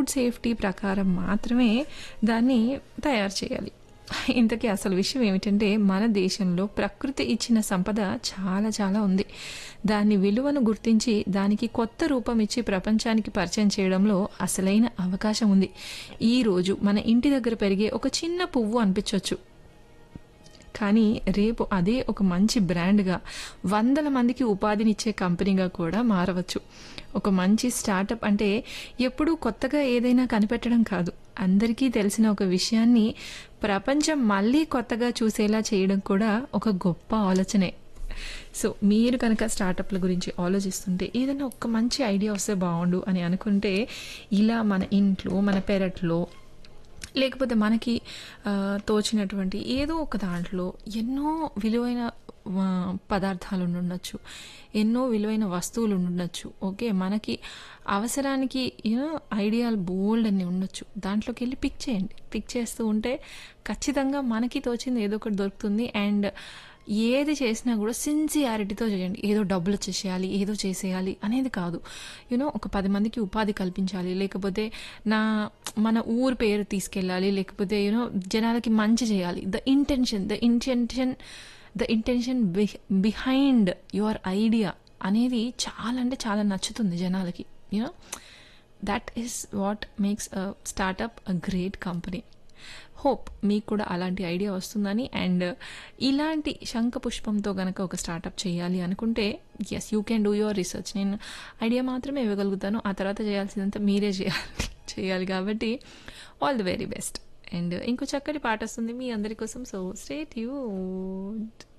food safety ప్రకారం మాత్రమే దాన్ని తయారు చేయాలి ఇంతకీ అసలు విషయం ఏమిటంటే మన దేశంలో ప్రకృతి ఇచ్చిన సంపద చాలా చాలా ఉంది దాని విలువను గుర్తించి దానికి కొత్త రూపం ఇచ్చి ప్రపంచానికి పరిచయం చేయడంలో అసలైన అవకాశం ఉంది ఈ రోజు మన ఇంటి దగ్గర పెరిగే ఒక చిన్న పువ్వు అనిపించవచ్చు కానీ రేపు అదే ఒక మంచి బ్రాండ్గా వందల మందికి ఉపాధినిచ్చే కంపెనీగా కూడా మారవచ్చు ఒక మంచి స్టార్టప్ అంటే ఎప్పుడూ కొత్తగా ఏదైనా కనిపెట్టడం కాదు అందరికీ తెలిసిన ఒక విషయాన్ని ప్రపంచం మళ్ళీ కొత్తగా చూసేలా చేయడం కూడా ఒక గొప్ప ఆలోచనే సో మీరు కనుక స్టార్టప్ల గురించి ఆలోచిస్తుంటే ఏదైనా ఒక మంచి ఐడియా వస్తే బాగుండు అని అనుకుంటే ఇలా మన ఇంట్లో మన పెరట్లో లేకపోతే మనకి ఆ, తోచినటువంటి ఏదో ఒక దాంట్లో ఎన్నో విలువైన ఆ, పదార్థాలు ఉండుండొచ్చు ఎన్నో విలువైన వస్తువులు ఉండుండొచ్చు ఓకే మనకి అవసరానికి యూనో ఐడియాలు బోల్డ్ అన్ని ఉండొచ్చు దాంట్లోకి వెళ్ళి పిక్ చేయండి పిక్ చేస్తూ ఉంటే ఖచ్చితంగా మనకి తోచింది ఏదో ఒకటి దొరుకుతుంది అండ్ ఏది చేసినా కూడా సిన్సియారిటీతో చేయండి ఏదో డబ్బులు వచ్చేసేయాలి ఏదో చేసేయాలి అనేది కాదు యూనో ఒక పది మందికి ఉపాధి కల్పించాలి లేకపోతే నా మన ఊరు పేరు తీసుకెళ్ళాలి లేకపోతే యూనో జనాలకి మంచి చేయాలి the intention the intention the intention behind your idea అనేది చాలా అంటే చాలా నచ్చుతుంది జనాలకి you know that is what makes a startup a great company hope మీకు కూడా అలాంటి ఐడియా వస్తుందని అండ్ ఇలాంటి శంఖ పుష్పంతో గనక ఒక స్టార్టప్ చేయాలి అనుకుంటే yes you can do your research నేను ఐడియా మాత్రమే ఇవ్వగలుగుతాను ఆ తర్వాత చేయాల్సిందంతా మీరే చేయాలి చేయాలి కాబట్టి all the very best and ఇంకో చక్కటి పాట వస్తుంది మీ అందరి కోసం సో స్టేట్ యూ